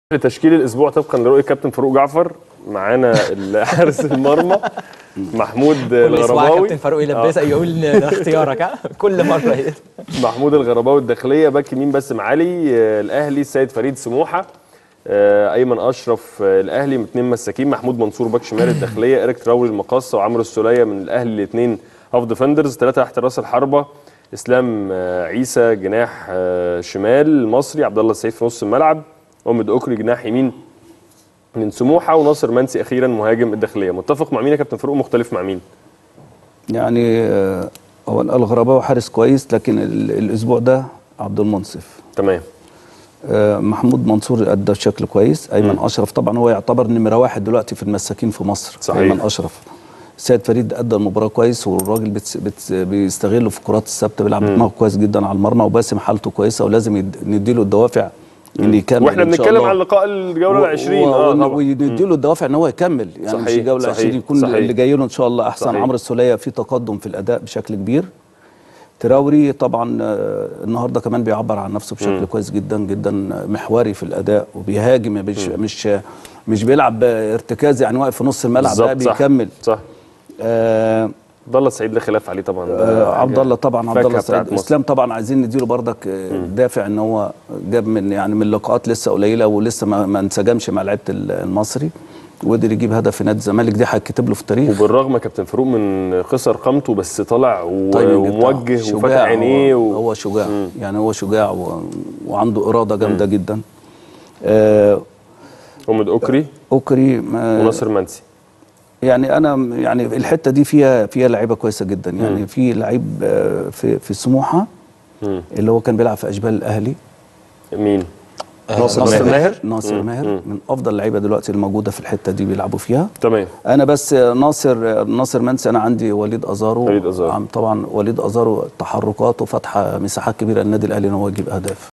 لتشكيل الاسبوع طبقا لرؤيه كابتن فاروق جعفر معانا حارس المرمى محمود كل اسبوع الغرباوي كابتن فاروق يلبسك يقول ده اختيارك ها كل مره إيه؟ محمود الغرباوي الداخليه باك يمين باسم علي آه، الاهلي السيد فريد سموحه آه، ايمن اشرف آه، الاهلي اثنين مساكين محمود منصور باك شمال الداخليه اريك تراوري المقاصه وعمرو السوليه من الاهلي الاثنين هاف ديفندرز ثلاثه تحت راس الحربه اسلام آه، عيسى جناح آه، شمال المصري عبد الله السيف في نص الملعب أمد أكري جناح يمين من سموحه وناصر منسي اخيرا مهاجم الداخليه متفق مع مين يا كابتن فاروق مختلف مع مين يعني آه، هو الغرباوي حارس كويس لكن ال- الاسبوع ده عبد المنصف تمام آه، محمود منصور ادى بشكل كويس ايمن اشرف طبعا هو يعتبر نمره واحد دلوقتي في المساكين في مصر صحيح. ايمن اشرف سيد فريد ادى المباراه كويس والراجل بتس بتس بيستغله في الكرات الثابته بيلعب دماغه كويس جدا على المرمى وباسم حالته كويسه ولازم يد- نديله الدوافع ان يكمل واحنا إن شاء بنتكلم الله. عن لقاء الجوله ال 20 و- اه و- طبعا ونديله الدوافع ان هو يكمل يعني مش صحيح، الجوله صحيح، 20 يكون صحيح. اللي جاي له ان شاء الله احسن صحيح. عمرو السوليه في تقدم في الاداء بشكل كبير تراوري طبعا آه، النهارده كمان بيعبر عن نفسه بشكل كويس جدا جدا محوري في الاداء وبيهاجم مش مش مش بيلعب ارتكاز يعني واقف في نص الملعب لا بالظبط، صح. بيكمل صح آه عبد الله السعيد لا خلاف عليه طبعا آه، عبد الله طبعا عبد فاكهة الله بتاعت سعيد مصر. اسلام طبعا عايزين نديله بردك آه، دافع ان هو جاب من يعني من لقاءات لسه قليله ولسه ما, ما انسجمش مع لعيبه ال- المصري وقدر يجيب هدف في نادي الزمالك دي هيتكتب له في التاريخ وبالرغم يا كابتن فاروق من قصر قامته بس طلع و... طيب جدا. وموجه شجاع وفتح عينيه هو, و... هو شجاع يعني هو شجاع و... وعنده اراده جامده جدا آه أمد أكري اوكري ما- وناصر منسي يعني انا يعني الحته دي فيها فيها لعيبه كويسه جدا يعني في لعيب آه، في في سموحه مم. اللي هو كان بيلعب في اشبال الاهلي مين؟ آه، ناصر ماهر ناصر ماهر من افضل اللعيبه دلوقتي الموجوده في الحته دي بيلعبوا فيها تمام انا بس ناصر ناصر منسي انا عندي وليد ازارو وليد أزارو. عم- طبعا وليد ازارو تحركاته فاتحه مساحات كبيره للنادي الاهلي ان هو يجيب اهداف